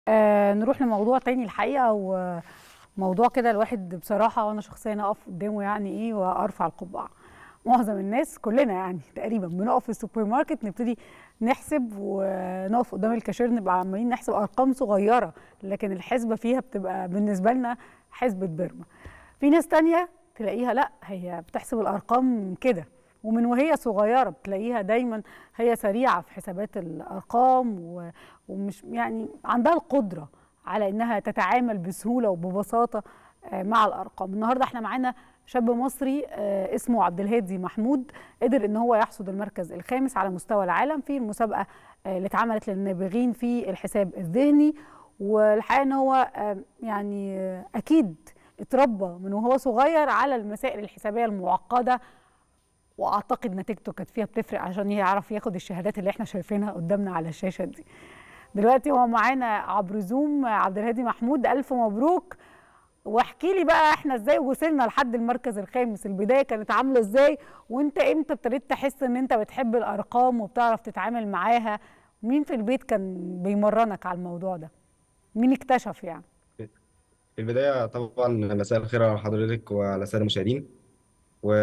آه نروح لموضوع تاني الحقيقة وموضوع كده الواحد بصراحة وأنا شخصيا أقف قدامه يعني إيه وأرفع القبعة معظم الناس كلنا يعني تقريبا بنقف في السوبر ماركت نبتدي نحسب ونقف قدام الكاشير نبقى عمالين نحسب أرقام صغيرة لكن الحسبة فيها بتبقى بالنسبة لنا حسبة برمة في ناس تانية تلاقيها لا هي بتحسب الأرقام كده ومن وهي صغيرة بتلاقيها دايما هي سريعة في حسابات الأرقام و- ومش يعني عندها القدرة على إنها تتعامل بسهولة وببساطة آه، مع الأرقام النهاردة احنا معانا شاب مصري آه، اسمه عبد الهادي محمود قدر ان هو يحصد المركز الخامس على مستوى العالم في المسابقة آه، اللي اتعملت للنابغين في الحساب الذهني والحقيقة ان هو آه، يعني آه، اكيد اتربى من وهو صغير على المسائل الحسابية المعقدة واعتقد نتيجته كانت فيها بتفرق عشان يعرف ياخد الشهادات اللي احنا شايفينها قدامنا على الشاشه دي دلوقتي هو معانا عبر زوم عبد الهادي محمود الف مبروك واحكي لي بقى احنا ازاي وصلنا لحد المركز الخامس البدايه كانت عامله ازاي وانت امتى ابتديت تحس ان انت بتحب الارقام وبتعرف تتعامل معاها مين في البيت كان بيمرنك على الموضوع ده مين اكتشف يعني في البداية طبعا مساء الخير على حضرتك وعلى السادة المشاهدين و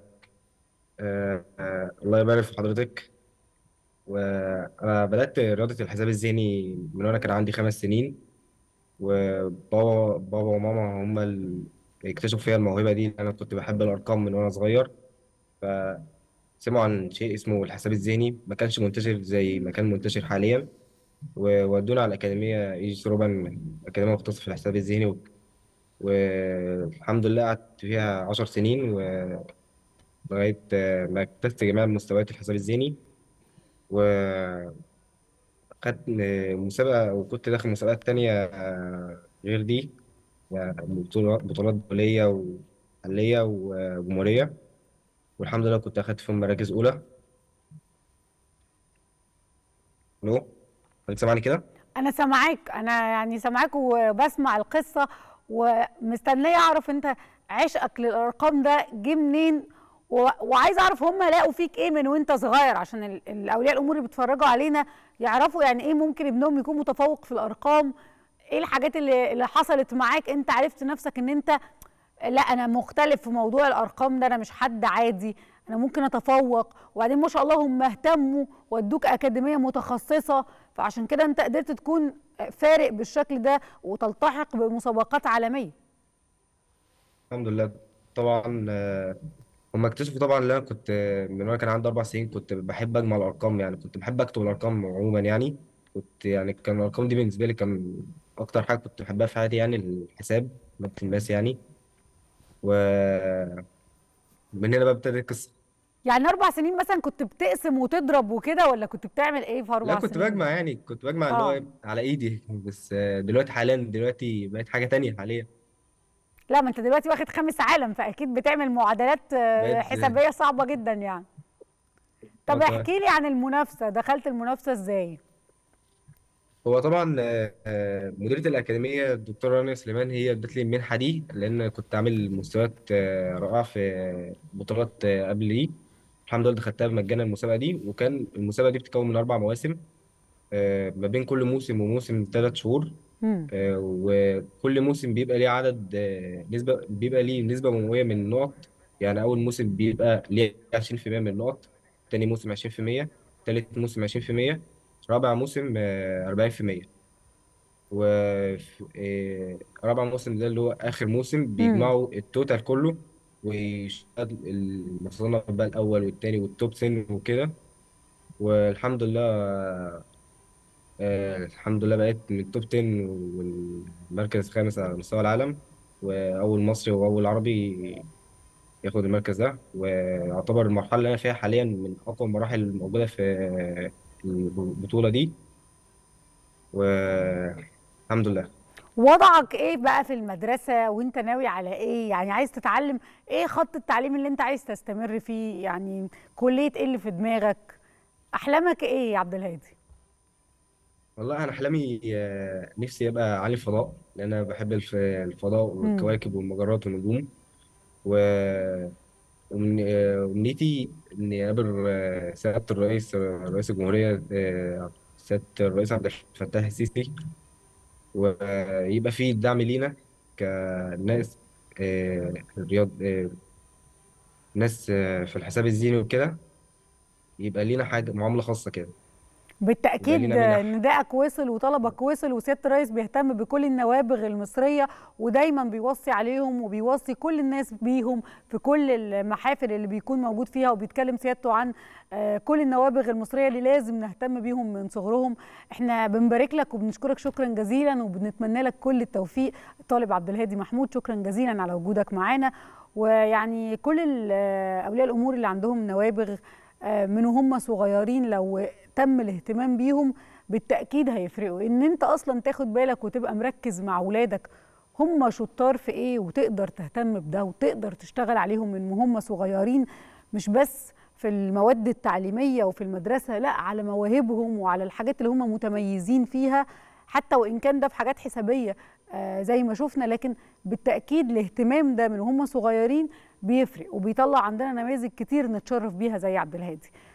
آه، آه، الله يبارك في حضرتك وأنا بدأت رياضة الحساب الذهني من وأنا كان عندي خمس سنين وبابا بابا وماما هم اللي اكتشفوا فيها الموهبة دي أنا كنت بحب الأرقام من وأنا صغير فسمعوا عن شيء اسمه الحساب الذهني ما كانش منتشر زي ما كان منتشر حاليا وودونا على الأكاديمية إيجي روبان أكاديمية مختصة في الحساب الذهني والحمد لله قعدت فيها عشر سنين ولغاية آه، ما اكتسبت جميع مستويات الحساب الذهني وخدت آه، مسابقة وكنت داخل مسابقات تانية آه، غير دي يعني بطولات بطولات دولية ومحلية وجمهورية والحمد لله كنت أخدت فيهم مراكز أولى ألو أنت سامعني كده؟ انا سامعاك انا يعني سامعاك وبسمع القصه ومستنيه اعرف انت عشقك للارقام ده جه منين و... وعايز اعرف هم لقوا فيك ايه من وانت صغير عشان ال- الاولياء الامور اللي بيتفرجوا علينا يعرفوا يعني ايه ممكن ابنهم يكون متفوق في الارقام ايه الحاجات اللي اللي حصلت معاك انت عرفت نفسك ان انت لا انا مختلف في موضوع الارقام ده انا مش حد عادي انا ممكن اتفوق وبعدين ما شاء الله هم اهتموا ودوك اكاديميه متخصصه فعشان كده انت قدرت تكون فارق بالشكل ده وتلتحق بمسابقات عالميه الحمد لله طبعا آه، هم اكتشفوا طبعا ان انا كنت آه، من وانا كان عندي اربع سنين كنت بحب اجمع الارقام يعني كنت بحب اكتب الارقام عموما يعني كنت يعني كان الارقام دي بالنسبه لي كان اكتر حاجه كنت بحبها في حياتي يعني الحساب مادة الماس يعني ومن هنا بقى ابتدت القصه يعني اربع سنين مثلا كنت بتقسم وتضرب وكده ولا كنت بتعمل ايه في لا اربع كنت سنين بجمع يعني كنت بجمع اللي هو اه إيه، على ايدي بس آه، دلوقتي حاليا دلوقتي بقت حاجه تانية حاليا لا ما انت دلوقتي واخد خامس عالم فاكيد بتعمل معادلات آه، بقيت حسابيه صعبه جدا يعني اه طب طبعا احكي لي عن المنافسه دخلت المنافسه ازاي هو طبعا آه، آه، مديرة الأكاديمية الدكتورة رانيا سليمان هي ادت لي المنحة دي لأن كنت عامل مستويات آه، رائعة في بطولات آه، قبل دي الحمد لله دخلتها مجانا المسابقة دي وكان المسابقة دي بتتكون من أربع مواسم آه، ما بين كل موسم وموسم ثلاث شهور امم آه، وكل موسم بيبقى ليه عدد آه، نسبة بيبقى ليه نسبة مئوية من النقط يعني أول موسم بيبقى ليه 20% من النقط تاني موسم 20% تالت موسم 20% رابع موسم آه، 40% ورابع موسم ده اللي هو آخر موسم امم بيجمعوا التوتال كله ويشتغل المصنف بقى الأول والتاني والتوب 10 وكده والحمد لله آه الحمد لله بقيت من التوب 10 والمركز الخامس على مستوى العالم وأول مصري وأول عربي ياخد المركز ده ويعتبر المرحلة اللي أنا فيها حاليا من أقوى المراحل الموجودة في البطولة دي والحمد لله وضعك ايه بقى في المدرسه وانت ناوي على ايه يعني عايز تتعلم ايه خط التعليم اللي انت عايز تستمر فيه يعني كليه ايه اللي في دماغك احلامك ايه يا عبد الهادي والله أنا أحلامي آه، نفسي أبقى عالم فضاء لأن أنا بحب الف- الفضاء امم والكواكب والمجرات والنجوم و ومن- آه، ومنيتي إني أقابل آه، سيادة الرئيس رئيس الجمهورية آه، سيادة الرئيس عبد الفتاح السيسي ويبقى في دعم لينا كناس آه، رياض آه، ناس آه، في الحساب الزيني وكده يبقى لينا حاجة معاملة خاصة كده يبقى بالتأكيد لينا منح ندائك وصل وطلبك وصل وسيادة الرئيس بيهتم بكل النوابغ المصرية ودايما بيوصي عليهم وبيوصي كل الناس بيهم في كل المحافل اللي بيكون موجود فيها وبيتكلم سيادته عن آه، كل النوابغ المصرية اللي لازم نهتم بيهم من صغرهم احنا بنبارك لك وبنشكرك شكرا جزيلا وبنتمنى لك كل التوفيق الطالب عبد الهادي محمود شكرا جزيلا على وجودك معانا ويعني كل ال- أولياء الأمور اللي عندهم نوابغ آه، من وهم صغيرين لو تم الاهتمام بيهم بالتأكيد هيفرقوا ان انت اصلا تاخد بالك وتبقى مركز مع ولادك هم شطار في ايه وتقدر تهتم بده وتقدر تشتغل عليهم من وهم صغيرين مش بس في المواد التعليمية وفي المدرسة لا على مواهبهم وعلى الحاجات اللي هم متميزين فيها حتى وإن كان ده في حاجات حسابية آه زي ما شفنا لكن بالتأكيد الاهتمام ده من وهم صغيرين بيفرق وبيطلع عندنا نماذج كتير نتشرف بيها زي عبد الهادي